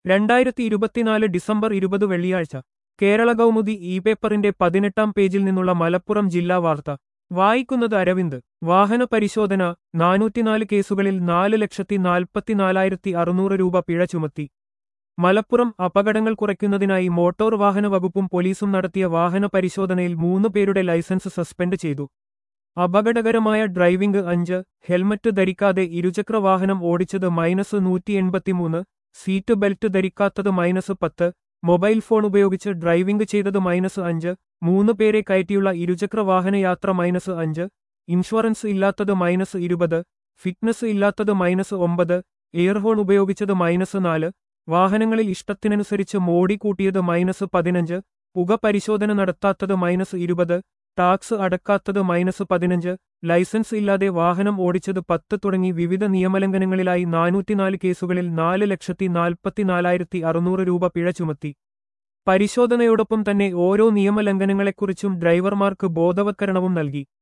രണ്ടായിരത്തി ഇരുപത്തിനാല് ഡിസംബർ ഇരുപത് വെള്ളിയാഴ്ച കേരള കൗമുദി ഇ പേപ്പറിന്റെ പതിനെട്ടാം പേജിൽ നിന്നുള്ള മലപ്പുറം ജില്ലാ വാർത്ത വായിക്കുന്നത് അരവിന്ദ് വാഹന പരിശോധന നാനൂറ്റിനാല് കേസുകളിൽ നാല് ലക്ഷത്തി നാൽപ്പത്തിനാലായിരത്തി അറുന്നൂറ് രൂപ പിഴ ചുമത്തി മലപ്പുറം അപകടങ്ങൾ കുറയ്ക്കുന്നതിനായി മോട്ടോർ വാഹന വകുപ്പും പോലീസും നടത്തിയ വാഹന പരിശോധനയിൽ മൂന്ന് പേരുടെ ലൈസൻസ് സസ്പെൻഡ് ചെയ്തു അപകടകരമായ ഡ്രൈവിംഗ് അഞ്ച് ഹെൽമറ്റ് ധരിക്കാതെ ഇരുചക്ര വാഹനം ഓടിച്ചത് മൈനസ് നൂറ്റി എൺപത്തിമൂന്ന് സീറ്റ് ബെൽറ്റ് ധരിക്കാത്തത് മൈനസ് പത്ത് മൊബൈൽ ഫോൺ ഉപയോഗിച്ച് ഡ്രൈവിംഗ് ചെയ്തത് മൈനസ് അഞ്ച് മൂന്ന് പേരെ കയറ്റിയുള്ള ഇരുചക്ര വാഹന യാത്ര മൈനസ് അഞ്ച് ഇൻഷുറൻസ് ഇല്ലാത്തത് മൈനസ് ഇരുപത് ഫിറ്റ്നസ് ഇല്ലാത്തത് മൈനസ് ഒമ്പത് എയർഹോൺ ഉപയോഗിച്ചത് മൈനസ് നാല് വാഹനങ്ങളിൽ ഇഷ്ടത്തിനനുസരിച്ച് മോടി കൂട്ടിയത് മൈനസ് പതിനഞ്ച് പുക പരിശോധന നടത്താത്തത് മൈനസ് ഇരുപത് ടാക്സ് അടക്കാത്തത് മൈനസ് പതിനഞ്ച് ലൈസൻസ് ഇല്ലാതെ വാഹനം ഓടിച്ചത് പത്ത് തുടങ്ങി വിവിധ നിയമലംഘനങ്ങളിലായി നാനൂറ്റിനാല് കേസുകളിൽ നാല് ലക്ഷത്തി നാൽപ്പത്തിനാലായിരത്തി അറുന്നൂറ് രൂപ പിഴ ചുമത്തി പരിശോധനയോടൊപ്പം തന്നെ ഓരോ നിയമലംഘനങ്ങളെക്കുറിച്ചും ഡ്രൈവർമാർക്ക് ബോധവത്കരണവും നൽകി